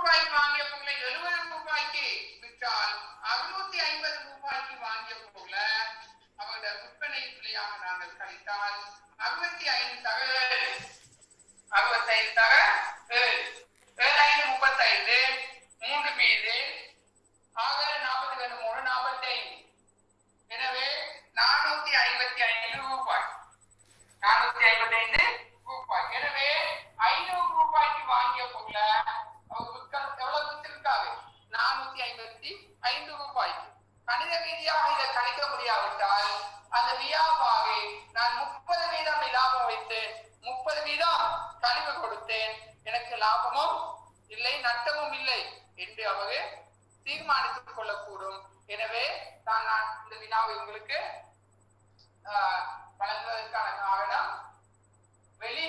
ரூபாய்க்கு வாங்கிய பொருளை எழுபது ரூபாய்க்கு விற்றால் அறுநூத்தி ஐம்பது ரூபாய்க்கு வாங்கிய பொருளை அவருடைய விற்பனை விலையாக நாங்கள் கழித்தால் அறுபத்தி ஐந்து தக ஏழு அறுபத்தைந்து தக ஏழு ஏழு ஐந்து முப்பத்தைந்து மூன்று மீது ஆக நாற்பத்தி ரெண்டு மூணு நாற்பத்தி ஐந்து எனவே நானூத்தி ஐம்பத்தி ஐந்து ரூபாய் நானூத்தி ஐம்பத்தி ஐந்து ரூபாய் எனவே ஐநூறு ரூபாய்க்கு வாங்கிய பொருளை அவர் விற்க எவ்வளவு வித்திருக்காரு நானூத்தி ஐம்பத்தி ஐந்து ரூபாய்க்கு கணித ரீதியாக இதை கணிக்க முடியாவிட்டால் அந்த வியாபாரி நான் முப்பது வீதம் லாபம் வைத்து முப்பது வீதம் கழிவு கொடுத்தேன் எனக்கு லாபமும் இல்லை நட்டமும் இல்லை என்று அவர் தீர்மானித்துக் கொள்ளக்கூடும் எனவே தான் நான் இந்த வினாவை உங்களுக்கு ஆஹ், வழங்குவதற்கான காரணம் வெளி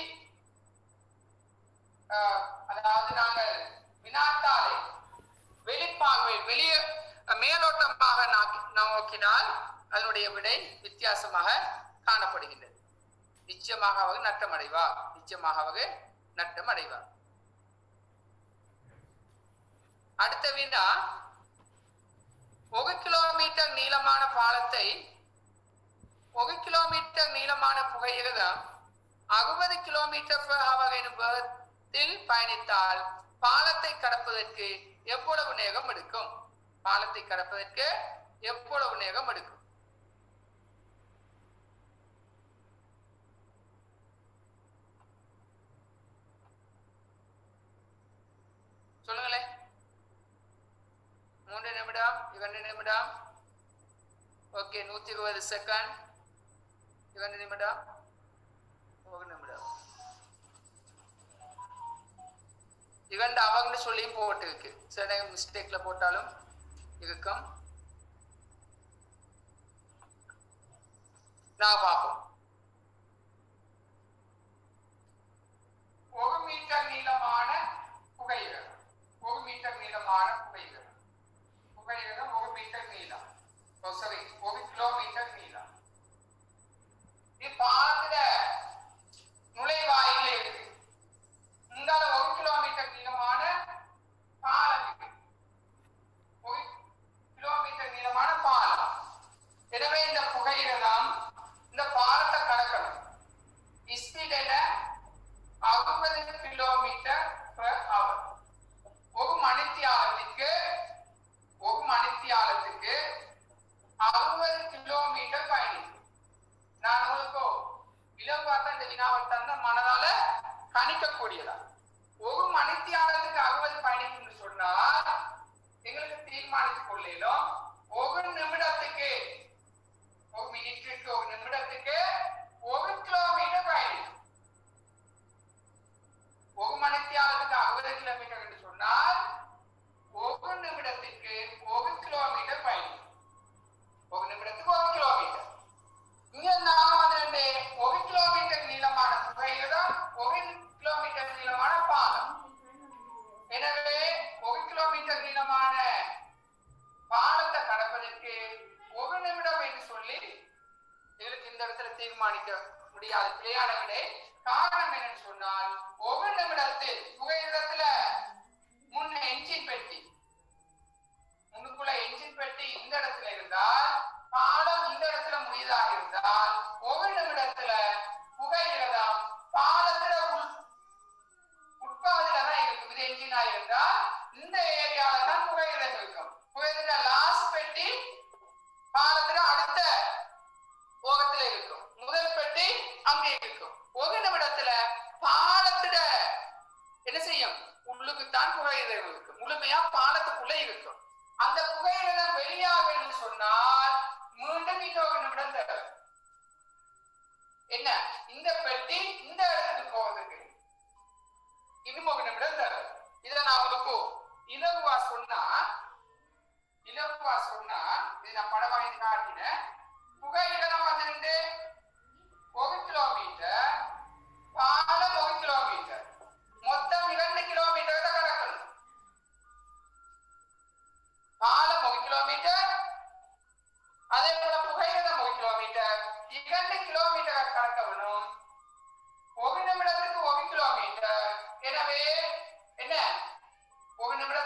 ஆஹ், அதாவது நாங்கள் வினாத்தாளை வெளிப்பார்வை வெளியே மேலோட்டமாக நாக்கி- நோக்கினால் அதனுடைய விடை வித்தியாசமாக காணப்படுகின்றது நிச்சயமாக அவர் நட்டம் அடைவார் நிச்சயமாக அவர் நட்டம் அடைவார் அடுத்த வினா ஒரு கிலோமீட்டர் நீளமான பாலத்தை ஒரு கிலோமீட்டர் நீளமான புகையிரதம் அறுபது கிலோமீட்டர் per hour எனும் வேகத்தில் பயணித்தால் பாலத்தை கடப்பதற்கு எவ்வளவு நேரம் எடுக்கும் பாலத்தை கடப்பதற்கு எவ்வளவு நேரம் எடுக்கும் சொல்லுங்களேன் மூன்று நிமிடம் இரண்டு நிமிடம் ஓகே நூத்தி இருபது செகண்ட் இரண்டு நிமிடம் ஒரு நிமிடம் இரண்டு அவங்கன்னு சொல்லியும் போட்டு இருக்கு சில நேரம் மிஸ்டேக்ல போட்டாலும் இருக்கும் நான் பார்ப்போம் ஒரு மீட்டர் நீளமான புகையிரதம் ஒரு மீட்டர் நீளமான புகையிரதம் புகையிரதம் ஒரு மீட்டர் நீளம் சாரி ஒரு கிலோமீட்டர் நீளம் இது பாலத்துல நுழைவாயில இருக்கு இங்கால ஒரு கிலோமீட்டர் நீளமான பாலம் இருக்கு ஒரு கிலோமீட்டர் நீளமான பாலம் எனவே இந்த புகையிரதம் இந்த பாலத்தை கடக்கணும் ஸ்பீடில் அறுபது கிலோமீட்டர் per hour ஒரு மணித்தியாலத்துக்கு ஒரு மணித்தியாலத்துக்கு அறுபது கிலோமீட்டர் பயணிக்கும் நான் உங்களுக்கு இலவாத்த இந்த வினாவை தந்த மனதால கணிக்கக்கூடியதா ஒரு மணித்தியாலத்துக்கு அறுபது பயணிக்கும்னு சொன்னால் எங்களுக்கு தீர்மானித்துக் கொள்ளையிலும் ஒரு நிமிடத்துக்கு ஒரு மினிட்டுக்கு ஒரு நிமிடத்துக்கு ஒரு கிலோமீட்டர் பயணிக்கும் ஒரு மணித்தியாலத்துக்கு அறுபது கிலோமீட்டர் என்று சொன்னால் ஒரு நிமிடத்துக்கு ஒரு கிலோமீட்டர் பயணிக்கும் ஒரு நிமிடத்துக்கு ஒரு கிலோமீட்டர் இங்க நாம வந்து ஒரு கிலோமீட்டர் நீளமான புகையிரதம் ஒரு கிலோமீட்டர் நீளமான பாலம் எனவே ஒரு கிலோமீட்டர் நீளமான பாலத்தை கடப்பதற்கு ஒரு நிமிடம் என்று சொல்லி எங்களுக்கு இந்த இடத்துல தீர்மானிக்க முடியாது பிழையான விடை காரணம் என்னன்னு சொன்னால் ஒரு நிமிடத்தில் புகையிரதத்துல முன்ன என்ஜின் பெட்டி முன்னுக்குள்ள என்ஜின் பெட்டி இந்த இடத்துல இருந்தால் பாலம் இந்த இடத்துல முடியதாக இருந்தால் ஒரு நிமிடத்துல புகையிரதம் பாலத்துல உள் உட்பகுதியில தான் இருக்கும் இது என்ஜினா இருந்தா இந்த ஏரியால தான் புகையிரதம் இருக்கும் புகையிரத லாஸ்ட் பெட்டி பாலத்துல அடுத்த ஓகத்துல இருக்கும் முதல் பெட்டி அங்கே இருக்கும் ஒரு நிமிடத்துல பாலத்துல என்ன செய்யும் உள்ளுக்குத்தான் புகையிரதம் இருக்கும் முழுமையா பாலத்துக்குள்ள இருக்கும் அந்த புகையிரதம் வெளியாக சொன்னால் மீண்டும் இன்னொரு நிமிடம் தேவை என்ன இந்த பெட்டி இந்த இடத்துக்கு போவதுக்கு இன்னும் ஒரு நிமிடம் தேவை இதை நான் உங்களுக்கு இலகுவா சொன்னா இலகுவா சொன்னா இதை நான் படம் வாங்கி காட்டினேன் புகையிரதம் வந்து ஒரு கிலோமீட்டர் பாலம் ஒரு கிலோமீட்டர் மொத்தம் இரண்டு கிலோமீட்டர் தான் கடக்கணும் பாலம் ஒரு கிலோமீட்டர் அதே போல புகையிரதம் ஒரு கிலோமீட்டர் இரண்டு கிலோமீட்டர் கடக்க வேணும் ஒரு நிமிடத்துக்கு ஒரு கிலோமீட்டர் எனவே என்ன ஒரு நிமிடம்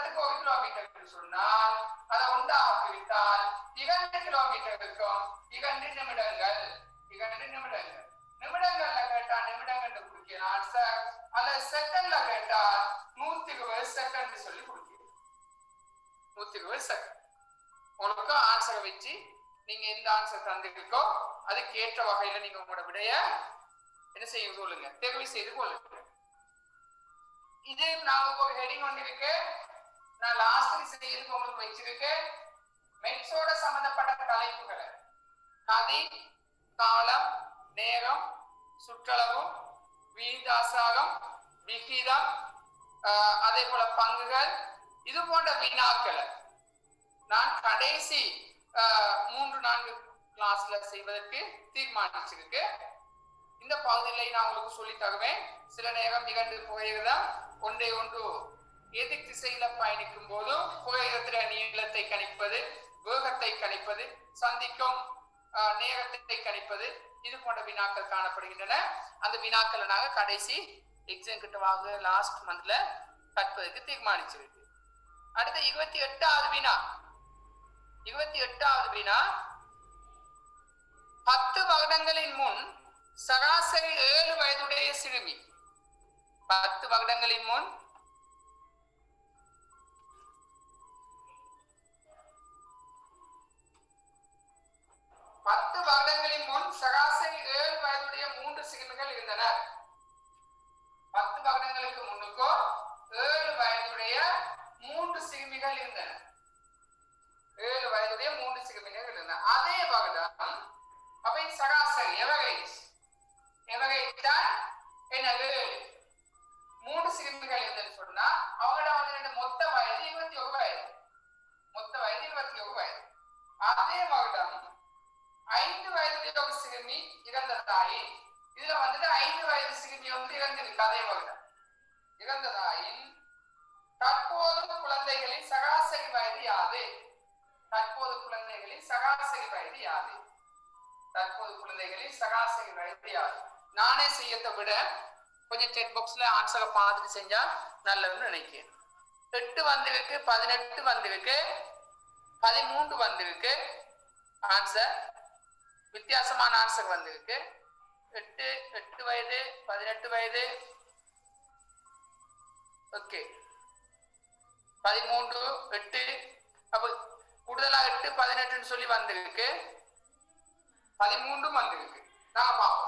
என்று சொன்னால் அதை ஒன்றாக பிரித்தால் இரண்டு கிலோமீட்டருக்கும் இரண்டு நிமிடங்கள் இரண்டு நிமிடங்கள் நிமிடங்கள்ல கேட்டா நிமிடங்கள் கொடுக்கிறேன் ஆன்சர் அல்லது செகண்ட்ல கேட்டா நூத்தி இருபது செகண்ட் சொல்லி கொடுக்கிறேன் நூத்தி இருபது செகண்ட் உங்களுக்கு ஆன்சரை வச்சு நீங்க எந்த ஆன்சர் தந்திருக்கோ அதுக்கு ஏற்ற வகையில நீங்க உங்களோட விடைய என்ன செய்ய சொல்லுங்க தெரிவு செய்து கொள்ளுங்க இது நான் ஒரு ஹெடிங் ஒன்று இருக்கு நான் லாஸ்ட் செய்யறதுக்கு உங்களுக்கு வச்சிருக்கேன் மெட்ஸோட சம்பந்தப்பட்ட தலைப்புகளை நதி காலம் நேரம் சுற்றளவு வீதாசாரம் விகிதம் ஆஹ், அதே போல பங்குகள் இது போன்ற வினாக்களை நான் கடைசி ஆஹ், மூன்று நான்கு கிளாஸ்ல செய்வதற்கு தீர்மானிச்சிருக்கேன் இந்த பகுதியில் நான் உங்களுக்கு சொல்லி தருவேன் சில நேரம் இரண்டு புகையிரம் ஒன்றை ஒன்று எதிர் திசையில பயணிக்கும் போதும் புகையிரத்தில நீளத்தை கணிப்பது வேகத்தை கணிப்பது சந்திக்கும் ஆஹ், நேரத்தை கணிப்பது இது போன்ற வினாக்கள் காணப்படுகின்றன அந்த வினாக்களை நாங்க கடைசி எக்ஸாம் கிட்ட வாங்க லாஸ்ட் மந்த்ல கற்பதற்கு தீர்மானிச்சிருக்கு அடுத்த இருபத்தி எட்டாவது வினா இருபத்தி எட்டாவது வினா பத்து வருடங்களின் முன் சராசரி ஏழு வயதுடைய சிறுமி பத்து வருடங்களின் முன் பத்து வருடங்களின் முன் சராசரி ஏழு வயதுடைய மூன்று சிறுமிகள் இருந்தனர் பத்து வருடங்களுக்கு முன்னுக்கோ ஏழு வயதுடைய மூன்று சிறுமிகள் இருந்தனர் ஏழு வயதுடைய மூன்று சிறுமிகள் இருந்தனர் அதே வருடம் அவை சராசரி எவரேஜ் எவரேஜ் தான் என்ன ஏழு மூன்று சிறுமிகள் இருந்ததுன்னு சொன்னா அவங்களோட வந்து ரெண்டு மொத்த வயது இருபத்தி ஒரு வயது மொத்த வயது இருபத்தி ஒரு வயது அதே வருடம் ஐந்து வயதுடைய ஒரு சிறுமி இறந்ததாயின் இதுல வந்துட்டு ஐந்து வயது சிறுமி வந்து இறந்திருக்கு அதே வருடம் இறந்ததாயின் தற்போது குழந்தைகளின் சராசரி வயது யாது தற்போது குழந்தைகளின் சராசரி வயது யாது தற்போது குழந்தைகளின் சராசரி வயது யாது நானே செய்யத்தை விட கொஞ்சம் செக் பாக்ஸ்ல ஆன்சரை பார்த்துட்டு செஞ்சா நல்லதுன்னு நினைக்கிறேன் எட்டு வந்திருக்கு பதினெட்டு வந்திருக்கு பதிமூன்று வந்திருக்கு ஆன்சர் வித்தியாசமான ஆன்சர் வந்திருக்கு எட்டு எட்டு வயது பதினெட்டு வயது ஓகே பதிமூன்று எட்டு அப்ப கூடுதலா எட்டு பதினெட்டுன்னு சொல்லி வந்திருக்கு பதிமூன்றும் வந்திருக்கு நாங்க பார்ப்போம்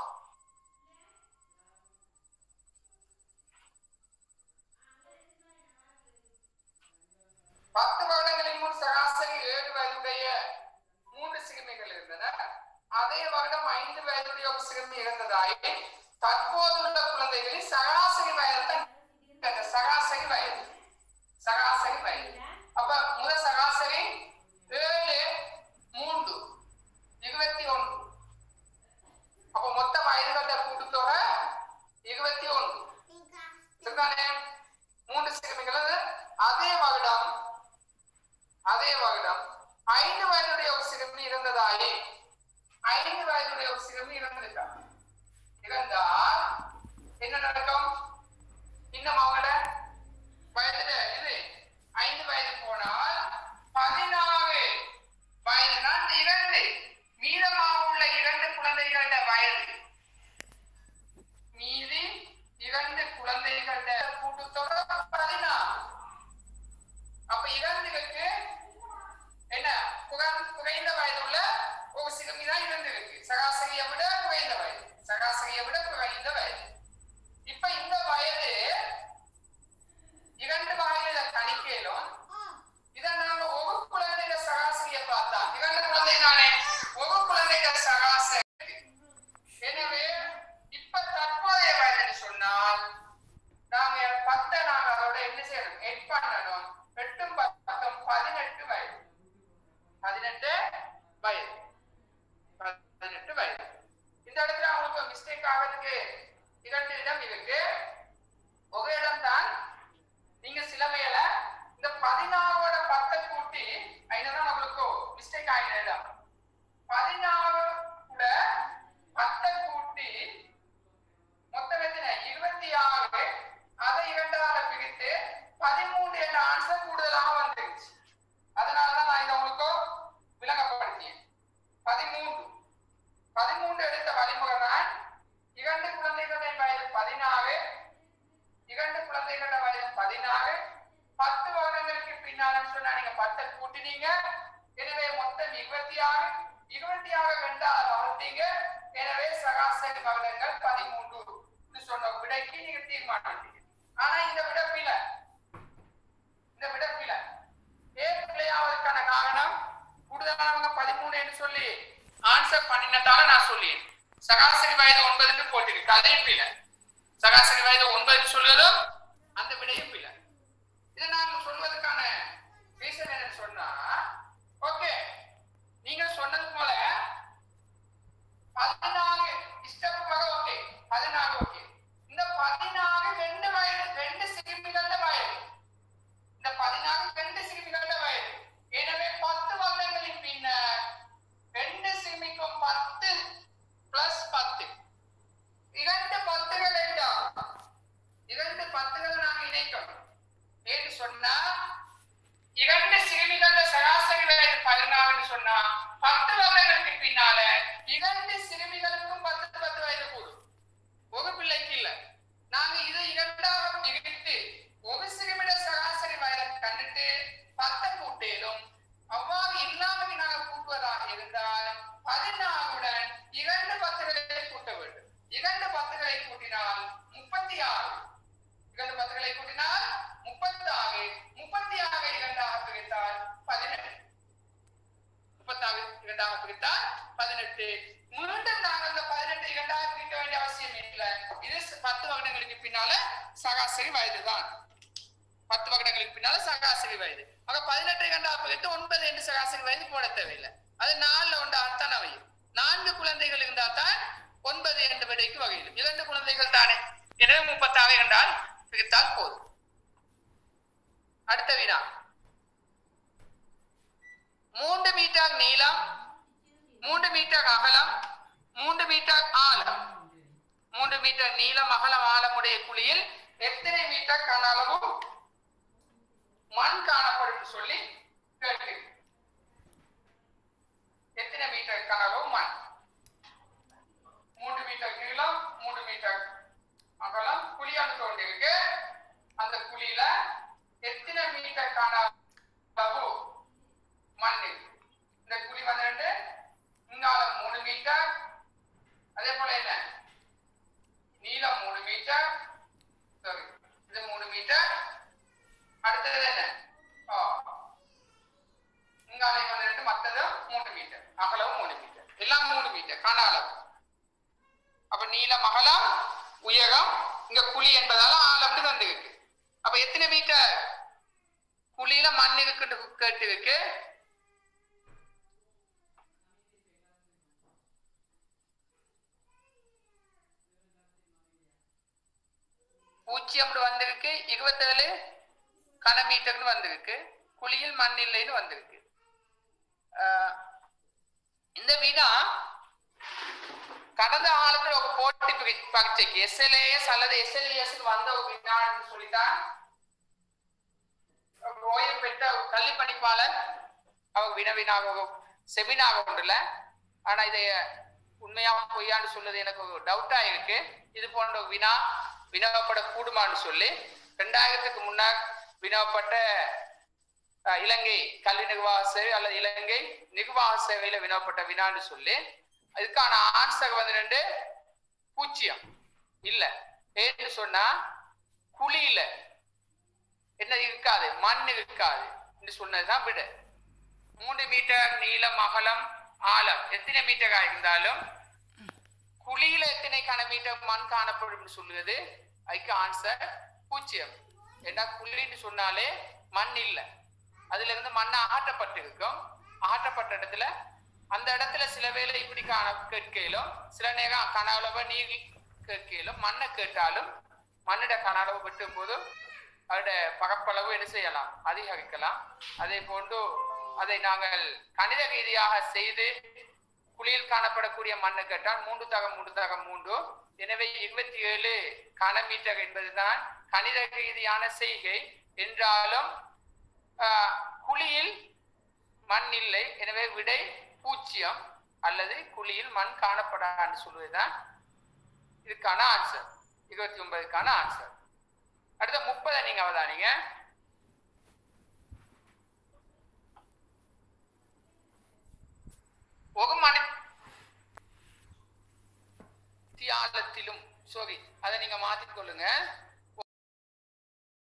பத்து வருடங்களின் முன் சராசரி ஏழு வயதுடைய மூன்று சிறுமிகள் இருந்தனர் அதே வருடம் ஐந்து வயதுடைய ஒரு சிறுமி இருந்ததாயே தற்போதுள்ள குழந்தைகளின் சராசரி வயது தான் இந்த சராசரி வயது சராசரி வயது அப்ப முதல் சராசரி ஏழு மூன்று இருபத்தி ஒன்று அப்ப மொத்த வயதுகள கூட்டுத்தொகை இருபத்தி ஒன்று சரிதானே மூன்று சிறுமிகள் அதே வருடம் அதே வருடம் ஐந்து வயதுடைய ஒரு சிறுமி இருந்ததாயே ஐந்து வயதுடைய ஒரு சிறுமி இறந்துட்டார் இறந்தால் என்ன நடக்கும் இன்னும் அவங்களோட வயதுல இது ஐந்து வயது போனால் பதினாறு வயதுனா இந்த இரண்டு மீதமாக உள்ள இரண்டு குழந்தைகளோட வயது மீதி இரண்டு குழந்தைகளோட கூட்டுத்தொகை பதினாறு அப்ப இறந்திருக்கு என்ன குறை- குறைந்த வயதுள்ள ஒரு சிறுமி தான் இறந்திருக்கு சராசரியை விட குறைந்த வயது சராசரியை விட குறைந்த வயது இப்ப இந்த வயது இரண்டு வகையில கணிக்கையிலும் இதை நாங்க ஒரு குழந்தைட சராசரியை பார்த்தா இரண்டு குழந்தை தானே ஒரு குழந்தைட சராசரி எனவே இப்ப தற்போதைய வயதுன்னு சொன்னால் நாங்க பத்தை நாங்க அதோட என்ன செய்யணும் எட் பண்ணணும் எட்டும் பத்தும் பதினெட்டு வயது பதினெட்டு வயது பதினெட்டு வயது இந்த இடத்துல அவங்களுக்கு மிஸ்டேக் ஆகிறதுக்கு இரண்டு இடம் இருக்கு ஒரு இடம் தான் நீங்க சில வேளை இந்த பதினாறோட பத்தை கூட்டி அதுதான் உங்களுக்கு மிஸ்டேக் ஆகின இடம் பதினாறு கூட பத்தை கூட்டி மொத்தம் எத்தனை இருபத்தி ஆறு அதை இரண்டால பிரித்து பதிமூன்று என்ற ஆன்சர் கூடுதலாக வந்துருச்சு பத்து வருடங்களுக்கு பின்னாலும் சொன்னா நீங்க பத்தை கூட்டினீங்க எனவே மொத்தம் இருபத்தி ஆறு இருபத்தி ஆறு ரெண்டாவது வகுத்தீங்க எனவே சராசரி வருடங்கள் பதிமூன்று இது சொன்ன விடைக்கு நீங்க தீர்மானித்தீங்க ஆனா இந்த விடப்பில இந்த விடப்பில ஏன் பிள்ளையாவதற்கான காரணம் கூடுதலானவங்க பதிமூணு என்று சொல்லி ஆன்சர் பண்ணினதால நான் சொல்லி சராசரி வயது ஒன்பதுன்னு போட்டிருக்கு அதையும் பில சராசரி வயது ஒன்பது சொல்வதும் அந்த விடையும் பில இதை நான் சொல்வதற்கான ரீசன் என்னன்னு சொன்னா ஓகே நீங்க சொன்னது போல பதினாலு இஷ்டமாக ஓகே பதினாலு ஓகே இந்த பதினாலு ரெண்டு வயது ரெண்டு சிறுமிகள வயது இந்த பதினாலு ரெண்டு சிறுமிகள வயது எனவே பத்து வருடங்களின் பின்னர் ரெண்டு சிறுமிக்கும் பத்து பிளஸ் பத்து இரண்டு பத்துகள் என்றால் இரண்டு பத்துகளை நாங்க இணைக்கணும் ஏன்னு சொன்னா இரண்டு சிறுமிகள சராசரி வயது பதினாலுன்னு சொன்னா பத்து வருடங்களுக்கு பின்னால இரண்டு சிறுமிகளுக்கும் பத்து பத்து வயது கூடும் ஒரு பிள்ளைக்கு இல்ல நாங்க இதை இரண்டாக பிரித்து ஒரு சிறுமிட சராசரி வயதை கண்டுட்டு பத்தை கூட்டேலும் அவ்வாறு இல்லாமல் நாங்கள் கூட்டுவதாக இருந்தால் பதினாறுடன் இரண்டு பத்துகளை கூட்ட வேண்டும் இரண்டு பத்துகளை கூட்டினால் முப்பத்தி ஆறு இரண்டு பத்துகளை கூட்டினால் முப்பத்தி ஆறு முப்பத்தி ஆறு இரண்டாக பிரித்தால் பதினெட்டு முப்பத்தாறு இரண்டாக பிரித்தால் பதினெட்டு மீண்டும் நாங்கள் இந்த பதினெட்டு இரண்டாக பிரிக்க வேண்டிய அவசியம் இல்லை இது ச- பத்து வருடங்களுக்கு பின்னால சராசரி வயதுதான் பத்து வருடங்களுக்கு பின்னால சராசரி வயது ஆக பதினெட்டு இரண்டாக பிரித்து ஒன்பது என்று சராசரி வயது போட தேவையில்லை அது நாலுல ஒன்றாகத்தான் அமையும் நான்கு குழந்தைகள் இருந்தால் தான் ஒன்பது என்ற விடைக்கு வகையில் இரண்டு குழந்தைகள் தானே எனவே முப்பத்தாறு என்றால் பிரித்தால் போதும் அடுத்த வினா மூன்று மீட்டர் நீளம் மூன்று மீட்டர் அகலம் மூன்று மீட்டர் ஆழம் மூன்று மீட்டர் நீளம் அகலம் ஆழமுடைய குழியில் எத்தனை மீட்டர் கன அளவு மண் காணப்படும் சொல்லி கேட்டு எத்தனை மீட்டர் கன அளவு மண் மூன்று மீட்டர் நீளம் மூன்று மீட்டர் அகலம் குழியாண்டு தோண்டிருக்கு அந்த குழியில எத்தனை மீட்டர் கன அளவு மண் இருக்கு இந்த குழி வந்து இங்கால மூணு மீட்டர் அதே போல என்ன நீளம் மூணு மீட்டர் sorry, இது மூணு மீட்டர் அடுத்தது என்ன ஆ. இங்காலை வந்து ரெண்டு மத்தது மூணு மீட்டர் அகலம் மூணு மீட்டர் எல்லாம் மூணு மீட்டர் கன அளவு அப்ப நீளம் அகலம் உயரம் இங்க குழி என்பதால ஆழம்னு வந்து இருக்கு அப்ப எத்தனை மீட்டர் குழியில மண் இருக்குன்னு கேட்டு இருக்கு பூஜ்ஜியம் வந்திருக்கு இருபத்தேழு கன மீட்டர்னு வந்திருக்கு குழியில் மண் இல்லைன்னு வந்திருக்கு ஆஹ் இந்த வினா கடந்த காலத்துல ஒரு போட்டி பரி- பரீட்சைக்கு எஸ்எல்ஏஎஸ் அல்லது எஸ்எல்ஏஎஸ் வந்த ஒரு வினான்னு சொல்லித்தான் ஒரு ஓய்வு பெற்ற ஒரு கல்வி பணிப்பாளர் அவர் வினவினாக ஒரு செமினாக ஒன்றுல ஆனா இதை உண்மையா பொய்யான்னு சொல்லுது எனக்கு ஒரு டவுட்டா இருக்கு இது போன்ற ஒரு வினா வினவப்பட கூடுமான்னு சொல்லி ரெண்டாயிரத்துக்கு முன்னர் வினவப்பட்ட அஹ், இலங்கை கல்வி நிர்வாக சேவை அல்லது இலங்கை நிர்வாக சேவையில வினவப்பட்ட வினான்னு சொல்லி இதுக்கான ஆன்சர் வந்து ரெண்டு பூஜ்ஜியம் இல்ல ஏன்னு சொன்னா குழியில என்ன இருக்காது மண் இருக்காது என்று சொன்னதுதான் விட மூன்று மீட்டர் நீளம் அகலம் ஆழம் எத்தனை மீட்டரா இருந்தாலும் குழியில எத்தனை கன மீட்டர் மண் காணப்படும் சொல்லுவது அதுக்கு ஆன்சர் பூஜ்ஜியம் ஏன்னா குழின்னு சொன்னாலே மண் இல்லை அதுல இருந்து மண் அகற்றப்பட்டிருக்கும் அகற்றப்பட்ட இடத்துல அந்த இடத்துல சில வேளை இப்படி காண கேட்கையிலும் சில நேரம் கன அளவு நீர் கேட்கையிலும் மண்ணை கேட்டாலும் மண்ணிட கன அளவு வெட்டும் போது அதோட பரப்பளவு என்ன செய்யலாம் அதிகரிக்கலாம் அதே போன்று அதை நாங்கள் கணித ரீதியாக செய்து குழியில் காணப்படக்கூடிய மண்ணை கேட்டால் மூன்று தகம் மூன்று தகம் மூன்று எனவே இருபத்தி ஏழு கனமீட்டர் என்பதுதான் கணித ரீதியான செய்கை என்றாலும் ஆஹ், குழியில் மண் இல்லை எனவே விடை பூஜ்ஜியம் அல்லது குழியில் மண் காணப்படான்னு சொல்வதுதான் இதுக்கான ஆன்சர் இருபத்தி ஒன்பதுக்கான ஆன்சர் அடுத்த முப்பதை நீங்க அவதானிங்க ஒரு மணி தியாலத்திலும் சாரி அதை நீங்க மாத்திக் கொள்ளுங்க